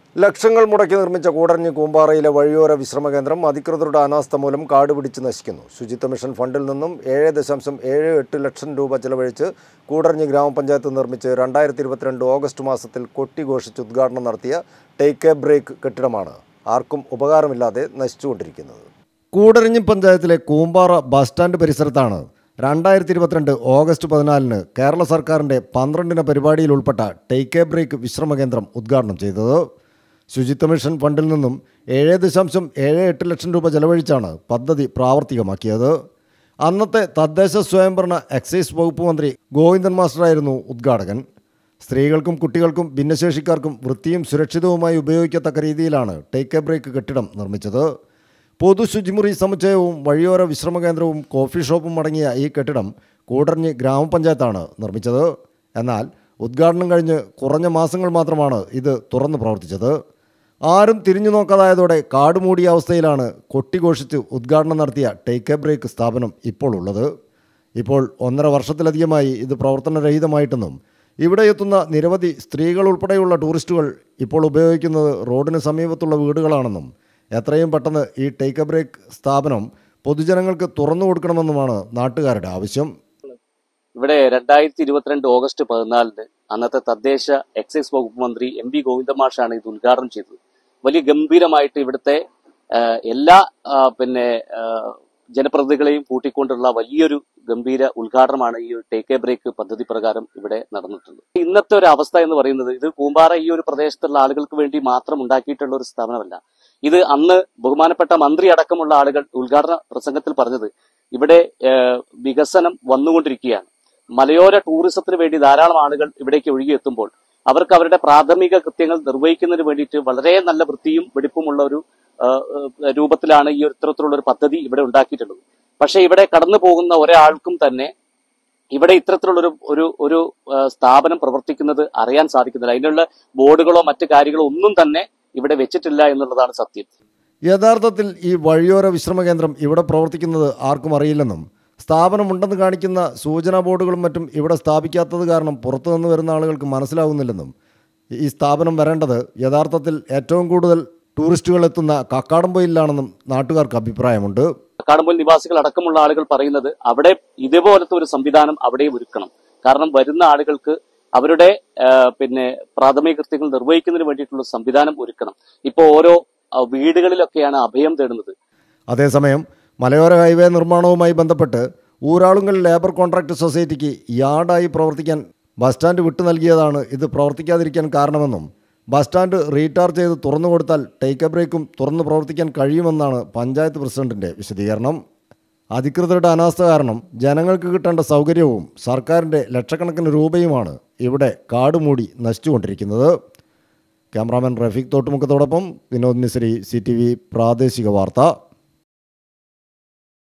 ലക്ഷങ്ങൾ മുടക്കി നിർമ്മിച്ച കൂടരഞ്ഞി കൂമ്പാറയിലെ വഴിയോര വിശ്രമ കേന്ദ്രം അധികൃതരുടെ അനാസ്ഥ മൂലം കാട് പിടിച്ച് നശിക്കുന്നു ശുചിത്വ മിഷൻ ഫണ്ടിൽ നിന്നും ഏഴ് ദശാംശം ഏഴ് എട്ട് ലക്ഷം രൂപ ചെലവഴിച്ച് കൂടരഞ്ഞി ഗ്രാമപഞ്ചായത്ത് നിർമ്മിച്ച് രണ്ടായിരത്തി ഇരുപത്തിരണ്ട് ഓഗസ്റ്റ് മാസത്തിൽ കൊട്ടിഘോഷിച്ച് ഉദ്ഘാടനം നടത്തിയ ടേക്ക് എ ബ്രേക്ക് കെട്ടിടമാണ് ആർക്കും ഉപകാരമില്ലാതെ നശിച്ചുകൊണ്ടിരിക്കുന്നത് കൂടരഞ്ഞി പഞ്ചായത്തിലെ കൂമ്പാറ ബസ് സ്റ്റാൻഡ് പരിസരത്താണ് രണ്ടായിരത്തി ഇരുപത്തിരണ്ട് ഓഗസ്റ്റ് പതിനാലിന് കേരള സർക്കാരിൻ്റെ പന്ത്രണ്ടിന പരിപാടിയിൽ ഉൾപ്പെട്ട ടേക്ക് എ ബ്രേക്ക് വിശ്രമ കേന്ദ്രം ഉദ്ഘാടനം ചെയ്തത് ശുചിത്വ മിഷൻ ഫണ്ടിൽ നിന്നും ഏഴ് ദശാംശം ഏഴ് എട്ട് ലക്ഷം രൂപ ചെലവഴിച്ചാണ് പദ്ധതി പ്രാവർത്തികമാക്കിയത് അന്നത്തെ തദ്ദേശ സ്വയംഭരണ എക്സൈസ് വകുപ്പ് മന്ത്രി ഗോവിന്ദൻ മാസ്റ്ററായിരുന്നു ഉദ്ഘാടകൻ സ്ത്രീകൾക്കും കുട്ടികൾക്കും ഭിന്നശേഷിക്കാർക്കും വൃത്തിയും സുരക്ഷിതവുമായി ഉപയോഗിക്കത്തക്ക രീതിയിലാണ് ടേക്ക് എ ബ്രേക്ക് കെട്ടിടം നിർമ്മിച്ചത് പൊതു ശുചിമുറി സമുച്ചയവും വഴിയോര വിശ്രമ കേന്ദ്രവും കോഫി ഷോപ്പും അടങ്ങിയ ഈ കെട്ടിടം കൂടർഞ്ഞി ഗ്രാമപഞ്ചായത്താണ് നിർമ്മിച്ചത് എന്നാൽ ഉദ്ഘാടനം കഴിഞ്ഞ് കുറഞ്ഞ മാസങ്ങൾ മാത്രമാണ് ഇത് തുറന്ന് പ്രവർത്തിച്ചത് ആരും തിരിഞ്ഞു നോക്കാതായതോടെ കാട് മൂടിയ അവസ്ഥയിലാണ് കൊട്ടിഘോഷിച്ച് ഉദ്ഘാടനം നടത്തിയ ടേക്ക് എ ബ്രേക്ക് സ്ഥാപനം ഇപ്പോൾ ഉള്ളത് ഇപ്പോൾ ഒന്നര വർഷത്തിലധികമായി ഇത് പ്രവർത്തനരഹിതമായിട്ടെന്നും ഇവിടെ എത്തുന്ന നിരവധി സ്ത്രീകൾ ഉൾപ്പെടെയുള്ള ടൂറിസ്റ്റുകൾ ഇപ്പോൾ ഉപയോഗിക്കുന്നത് റോഡിന് സമീപത്തുള്ള വീടുകളാണെന്നും എത്രയും പെട്ടെന്ന് ഈ ടേക്ക് എ ബ്രേക്ക് സ്ഥാപനം പൊതുജനങ്ങൾക്ക് തുറന്നു കൊടുക്കണമെന്നുമാണ് നാട്ടുകാരുടെ ആവശ്യം ഇവിടെ രണ്ടായിരത്തി ഇരുപത്തിരണ്ട് ഓഗസ്റ്റ് പതിനാലിന് അന്നത്തെ തദ്ദേശ എക്സൈസ് വകുപ്പ് മന്ത്രി എം വി ഗോവിന്ദമാഷാണ് ഇത് ഉദ്ഘാടനം ചെയ്തത് വലിയ ഗംഭീരമായിട്ട് ഇവിടുത്തെ ആ, എല്ലാ ആ, പിന്നെ ആ, ജനപ്രതിനിധികളെയും കൂട്ടിക്കൊണ്ടുള്ള വലിയൊരു ഗംഭീര ഉദ്ഘാടനമാണ് ഈ ഒരു ടേക്ക് എ ബ്രേക്ക് പദ്ധതി പ്രകാരം ഇവിടെ നടന്നിട്ടുള്ളത് ഇന്നത്തെ ഒരു അവസ്ഥ എന്ന് പറയുന്നത് ഇത് കൂമ്പാറ ഈ ഒരു പ്രദേശത്തുള്ള ആളുകൾക്ക് വേണ്ടി മാത്രം ഉണ്ടാക്കിയിട്ടുള്ള ഒരു സ്ഥാപനമല്ല ഇത് അന്ന് ബഹുമാനപ്പെട്ട മന്ത്രി അടക്കമുള്ള ആളുകൾ ഉദ്ഘാടന പ്രസംഗത്തിൽ പറഞ്ഞത് ഇവിടെ ആ, വികസനം വന്നുകൊണ്ടിരിക്കുകയാണ് മലയോര ടൂറിസത്തിന് വേണ്ടി ധാരാളം ആളുകൾ ഇവിടേക്ക് ഒഴുകിയെത്തുമ്പോൾ അവർക്ക് അവരുടെ പ്രാഥമിക കൃത്യങ്ങൾ നിർവഹിക്കുന്നതിന് വേണ്ടിയിട്ട് വളരെ നല്ല വൃത്തിയും വെടിപ്പുമുള്ള ഒരു ആ, ആ, രൂപത്തിലാണ് ഈ ഒരു ഇത്തരത്തിലുള്ള ഒരു പദ്ധതി ഇവിടെ ഉണ്ടാക്കിയിട്ടുള്ളത് പക്ഷേ ഇവിടെ കടന്നു പോകുന്ന ഒരാൾക്കും തന്നെ ഇവിടെ ഇത്തരത്തിലുള്ള ഒരു ഒരു ഒരു ആ, സ്ഥാപനം പ്രവർത്തിക്കുന്നത് അറിയാൻ സാധിക്കുന്നില്ല അതിനുള്ള ബോർഡുകളോ മറ്റു കാര്യങ്ങളോ ഒന്നും തന്നെ ഇവിടെ വെച്ചിട്ടില്ല എന്നുള്ളതാണ് സത്യം യഥാർത്ഥത്തിൽ ഈ വഴിയോര വിശ്രമ കേന്ദ്രം ഇവിടെ പ്രവർത്തിക്കുന്നത് ആർക്കും അറിയില്ലെന്നും സ്ഥാപനമുണ്ടെന്ന് കാണിക്കുന്ന സൂചനാ ബോർഡുകളും മറ്റും ഇവിടെ സ്ഥാപിക്കാത്തത് കാരണം പുറത്തുനിന്ന് വരുന്ന ആളുകൾക്ക് മനസ്സിലാവുന്നില്ലെന്നും ഈ സ്ഥാപനം വരേണ്ടത് യഥാർത്ഥത്തിൽ ഏറ്റവും കൂടുതൽ ടൂറിസ്റ്റുകൾ എത്തുന്ന കക്കാടംപൊയിലാണെന്നും നാട്ടുകാർക്ക് അഭിപ്രായമുണ്ട് കാടുമ്പോൾ നിവാസികൾ അടക്കമുള്ള ആളുകൾ പറയുന്നത് അവിടെ ഇതുപോലത്തെ ഒരു സംവിധാനം അവിടെയും ഒരുക്കണം കാരണം വരുന്ന ആളുകൾക്ക് അവരുടെ ആ, പിന്നെ പ്രാഥമിക കൃത്യങ്ങൾ നിർവഹിക്കുന്നതിന് വേണ്ടിയിട്ടുള്ള സംവിധാനം ഒരുക്കണം ഇപ്പോൾ ഓരോ ആ, വീടുകളിലൊക്കെയാണ് അഭയം തേടുന്നത് അതേസമയം മലയോര ഹൈവേ നിർമ്മാണവുമായി ബന്ധപ്പെട്ട് ഊരാളുങ്കൽ ലേബർ കോൺട്രാക്ട് സൊസൈറ്റിക്ക് യാർഡായി പ്രവർത്തിക്കാൻ ബസ് സ്റ്റാൻഡ് വിട്ടു നൽകിയതാണ് ഇത് പ്രവർത്തിക്കാതിരിക്കാൻ കാരണമെന്നും ബസ് സ്റ്റാൻഡ് റീടാർജ് ചെയ്ത് തുറന്നു കൊടുത്താൽ ടേക്ക് എ ബ്രേക്കും തുറന്നു പ്രവർത്തിക്കാൻ കഴിയുമെന്നാണ് പഞ്ചായത്ത് പ്രസിഡന്റിന്റെ വിശദീകരണം അധികൃതരുടെ അനാസ്ഥ കാരണം ജനങ്ങൾക്ക് കിട്ടേണ്ട സൗകര്യവും സർക്കാരിൻ്റെ ലക്ഷക്കണക്കിന് രൂപയുമാണ് ഇവിടെ കാടുമൂടി നശിച്ചുകൊണ്ടിരിക്കുന്നത് ക്യാമറാമാൻ റഫീഖ് തോട്ടുമുഖത്തോടൊപ്പം Vinod Mishri C T V പ്രാദേശിക വാർത്ത